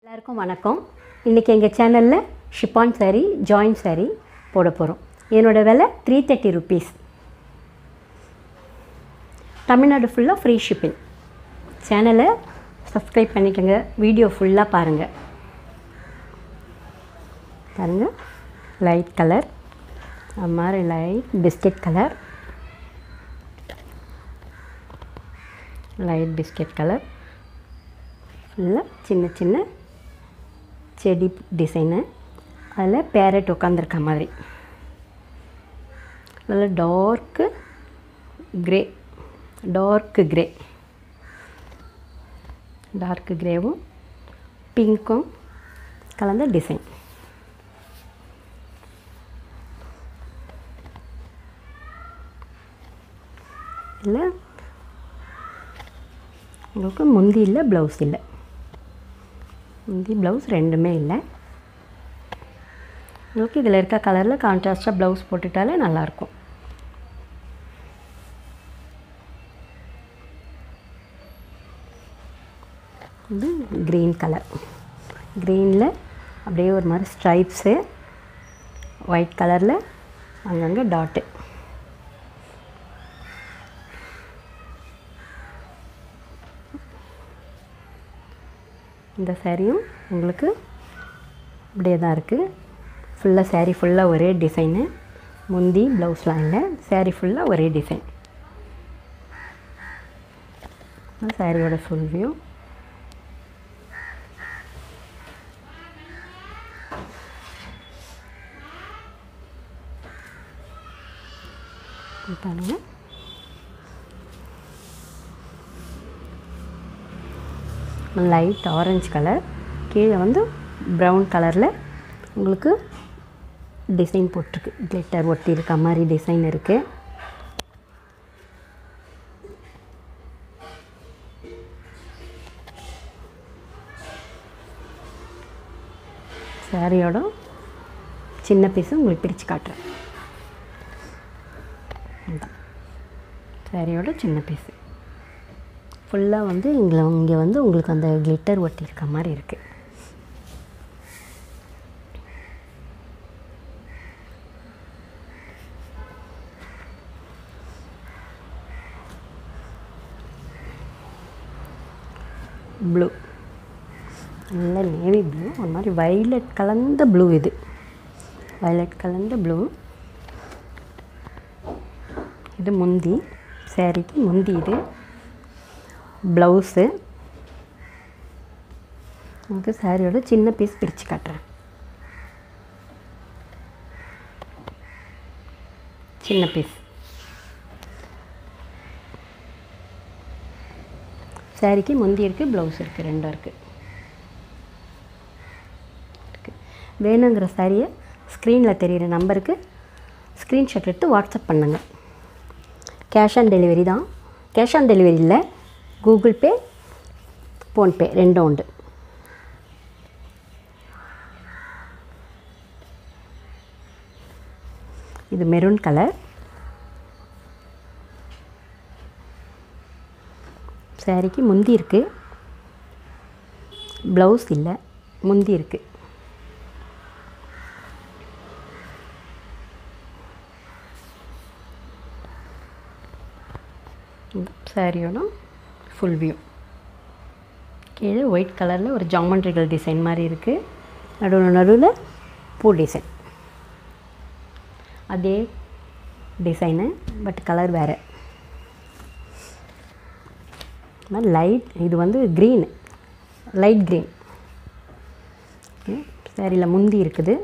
எல்லாருக்கும் வணக்கம் இன்றைக்கி எங்கள் சேனலில் ஷிப்பான் saree ஜாயின் saree போட போகிறோம் என்னோட விலை த்ரீ தேர்ட்டி ருபீஸ் தமிழ்நாடு ஃபுல்லாக ஃப்ரீ ஷிப்பிங் சேனலை சப்ஸ்கிரைப் பண்ணிக்கோங்க வீடியோ ஃபுல்லாக பாருங்கள் பாருங்கள் லைட் கலர் அது மாதிரி light biscuit colour light biscuit colour ஃபுல்லாக சின்ன சின்ன செடி டிசைனு அதில் பேரட் உட்காந்துருக்க மாதிரி நல்ல dark grey dark grey dark க்ரேவும் பிங்க்கும் கலந்த டிசைன் இல்லை உங்களுக்கு முந்தி இல்லை ப்ளவுஸ் இல்லை முந்தி ப்ளவுஸ் ரெண்டுமே இல்லை உங்களுக்கு இதில் இருக்க கலரில் கான்ட்ராஸ்டாக ப்ளவுஸ் போட்டுட்டாலே நல்லாயிருக்கும் இது க்ரீன் கலர் க்ரீனில் அப்படியே ஒரு மாதிரி ஸ்ட்ரைப்ஸு ஒயிட் கலரில் அங்கங்கே டாட்டு இந்த சேரீயும் உங்களுக்கு இப்படியே தான் இருக்குது ஃபுல்லாக சேரீ ஃபுல்லாக ஒரே டிசைனு முந்தி ப்ளவுஸ்லாம் இல்லை சேரீ ஃபுல்லாக ஒரே டிசைன் சாரியோட ஃபுல் வியூ பாருங்கள் லைட் ஆரஞ்சு கலர் கீழே வந்து ப்ரௌன் கலரில் உங்களுக்கு டிசைன் போட்டிருக்கு கிளிட்டர் ஒட்டி இருக்க மாதிரி டிசைன் இருக்குது சாரியோட சின்ன பீஸும் உங்களுக்கு பிரித்து காட்டுறேன் சாரியோட சின்ன பீஸு ஃபுல்லாக வந்து இங்கே இங்கே வந்து உங்களுக்கு அந்த கிளிட்டர் ஒட்டி இருக்க மாதிரி இருக்குது ப்ளூ நல்ல நேவி ப்ளூ ஒரு மாதிரி வைலட் கலந்த ப்ளூ இது வைலட் கலந்த ப்ளூ இது முந்தி சேரீக்கு முந்தி இது ப்ளவுஸு உங்களுக்கு சாரியோட சின்ன பீஸ் பிரித்து காட்டுறேன் சின்ன பீஸ் சாரிக்கு முந்தி இருக்குது ப்ளவுஸ் இருக்குது ரெண்டும் இருக்குது வேணுங்கிற சாரியை ஸ்க்ரீனில் தெரிகிற நம்பருக்கு ஸ்க்ரீன்ஷாட் எடுத்து வாட்ஸ்அப் பண்ணுங்க கேஷ் ஆன் டெலிவரி தான் கேஷ் ஆன் டெலிவரி இல்லை கூகுள் பே ஃபோன்பே ரெண்டும் உண்டு இது மெரூன் கலர் சாரிக்கு முந்தி இருக்குது ப்ளவுஸ் இல்லை முந்தி இருக்குது சாரியோட ஃபுல் வியூ கீழே ஒயிட் கலரில் ஒரு ஜாமெண்ட்ரிகல் டிசைன் மாதிரி இருக்குது நடுவில் நடுவில் பூ டிசைன் அதே டிசைனு பட் கலர் வேறு லைட் இது வந்து க்ரீன் லைட் க்ரீன் ஓகே சாரியில் முந்தி இருக்குது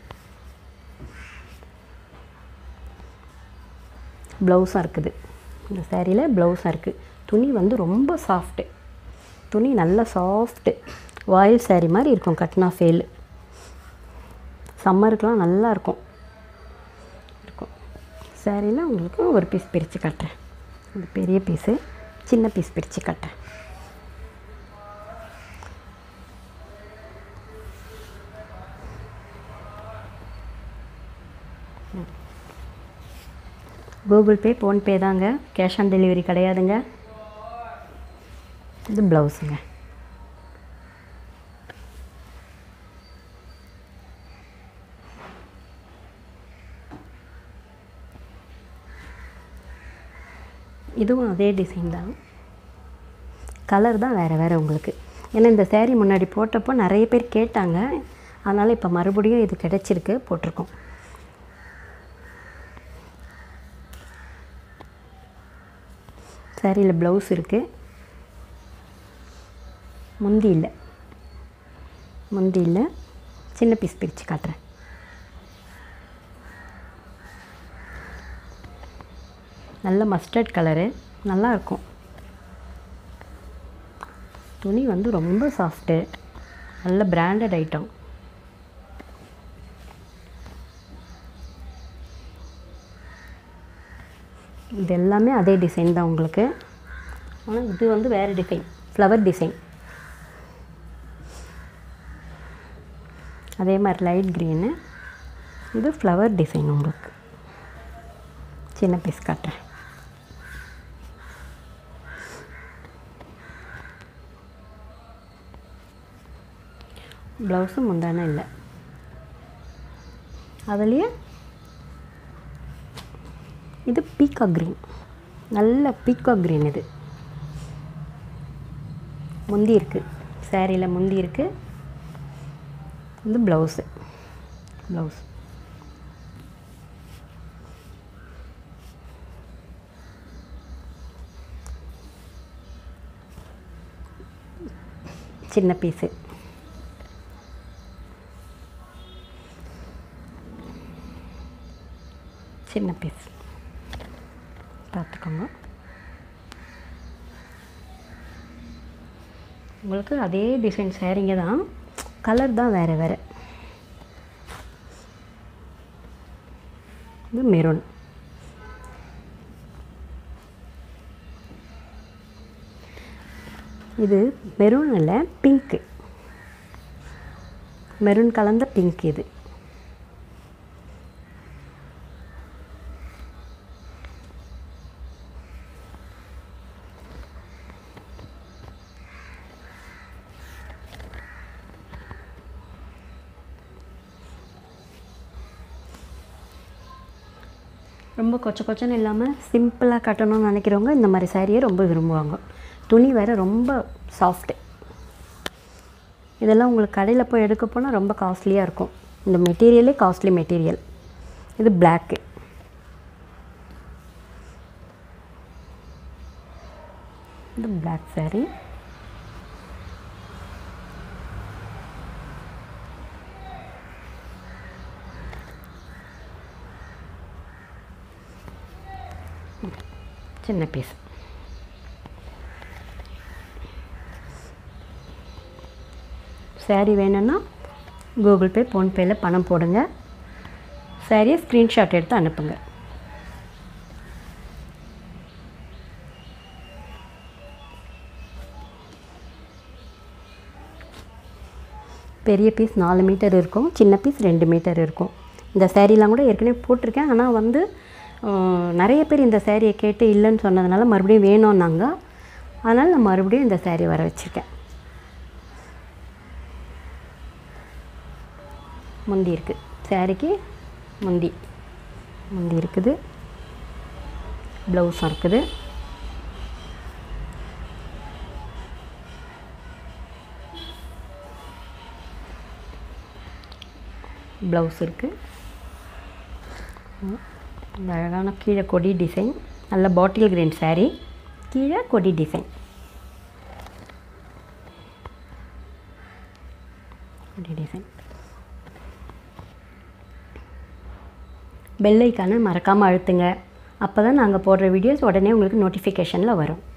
ப்ளவுஸும் இருக்குது இந்த சேரீயில் ப்ளவுஸாக இருக்குது துணி வந்து ரொம்ப சாஃப்ட்டு துணி நல்லா சாஃப்ட்டு வாயில் சேரீ மாதிரி இருக்கும் கட்னா ஃபேல் சம்மருக்கெலாம் நல்லா இருக்கும் இருக்கும் சேரீயில் உங்களுக்கு ஒரு பீஸ் பிரித்து காட்டுறேன் இது பெரிய பீஸு சின்ன பீஸ் பிரித்து காட்டுறேன் கூகுள் பே ஃபோன்பே தாங்க கேஷ் ஆன் டெலிவரி கிடையாதுங்க இது ப்ளவுஸுங்க இதுவும் அதே டிசைன் தான் கலர் தான் வேறு வேறு உங்களுக்கு ஏன்னா இந்த saree முன்னாடி போட்டப்போ நிறைய பேர் கேட்டாங்க அதனால் இப்போ மறுபடியும் இது கிடச்சிருக்கு போட்டிருக்கோம் சாரியில் ப்ளவுஸ் இருக்குது முந்தி இல்லை முந்தி இல்லை சின்ன பீஸ் பிரித்து காட்டுறேன் நல்ல மஸ்டர்ட் கலரு நல்லா இருக்கும் துணி வந்து ரொம்ப சாஃப்ட்டு நல்ல பிராண்டட் ஐட்டம் இது எல்லாமே அதே டிசைன் தான் உங்களுக்கு ஆனால் இது வந்து வேறு டிசைன் ஃப்ளவர் டிசைன் அதே மாதிரி லைட் க்ரீனு இது ஃப்ளவர் டிசைன் உங்களுக்கு சின்ன பீஸ் காட்டுறேன் ப்ளவுஸும் முந்தானே இல்லை அதுலேயே இது பீக்கா க்ரீன் நல்ல பீக்கா க்ரீன் இது முந்தி இருக்குது சேரீயில் முந்தி இருக்குது இது ப்ளவுஸு ப்ளவுஸ் சின்ன பீஸு சின்ன பீஸ் பார்த்துக்கோங்க உங்களுக்கு அதே டிசைன் சேரீங்க தான் கலர் தான் வேறு வேறு இது மெரூன் இது மெரூன் இல்லை பிங்க்கு மெரூன் கலந்த பிங்க் இது ரொம்ப கொச்ச கொச்சன்னு இல்லாமல் சிம்பிளாக கட்டணும்னு நினைக்கிறவங்க இந்த மாதிரி சாரியை ரொம்ப விரும்புவாங்க துணி வேறு ரொம்ப சாஃப்ட்டு இதெல்லாம் உங்களுக்கு கடையில் போய் எடுக்க போனால் ரொம்ப காஸ்ட்லியாக இருக்கும் இந்த மெட்டீரியலே காஸ்ட்லி மெட்டீரியல் இது பிளாக்கு இது பிளாக் saree சின்ன பீஸ் saree வேணும்னா கூகுள் பே ஃபோன்பேயில் பணம் போடுங்க சாரியை ஸ்க்ரீன்ஷாட் எடுத்து அனுப்புங்க பெரிய பீஸ் நாலு மீட்டர் இருக்கும் சின்ன பீஸ் ரெண்டு மீட்டர் இருக்கும் இந்த சேரீலாம் கூட ஏற்கனவே போட்டிருக்கேன் ஆனால் வந்து அஹ், நிறைய பேர் இந்த சேரீயை கேட்டு இல்லைன்னு சொன்னதுனால மறுபடியும் வேணும்னாங்க அதனால் நான் மறுபடியும் இந்த சேரீ வர வச்சுருக்கேன் முந்தி இருக்குது சேரீக்கு முந்தி முந்தி இருக்குது ப்ளவுஸும் இருக்குது ப்ளவுஸ் இருக்குது இந்த அழகான கீழே கொடி டிசைன் நல்ல பாட்டில் கிரீன் saree கீழே கொடி டிசைன் கொடி டிசைன் பெல் ஐக்கானை மறக்காமல் அழுத்துங்க அப்போ தான் நாங்கள் போடுற வீடியோஸ் உடனே உங்களுக்கு நோட்டிஃபிகேஷனில் வரும்